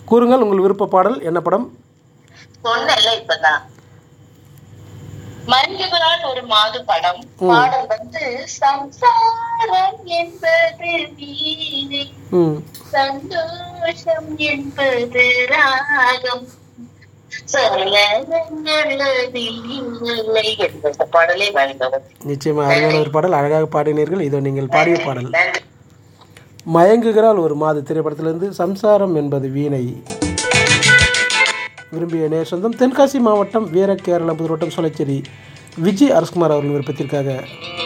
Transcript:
கூறுங்கள் உங்கள் விருப்ப பாடல் என்ன படம் சொன்னேன்ல இப்பதான் மஞ்சளால் ஒரு மாது படம் பாடல் வந்து சம்சாரம் என்பது வீணை ம் சந்தோஷம் என்பது ராகம் சொல்லது இல்லை என்ற பாடலை வழங்கவும் நிச்சயமாக அருமையான ஒரு பாடல் அழகாக பாடினீர்கள் இதோ நீங்கள் பாடிய பாடல் நன்றி மயங்குகிறாள் ஒரு மாத திரைப்படத்திலிருந்து சம்சாரம் என்பது வீணை விரும்பிய நேர் சொந்தம் தென்காசி மாவட்டம் வீர கேரள புதுரோட்டம் சொலைச்சேரி விஜய் அரசுகுமார் அவர்களின் விருப்பத்திற்காக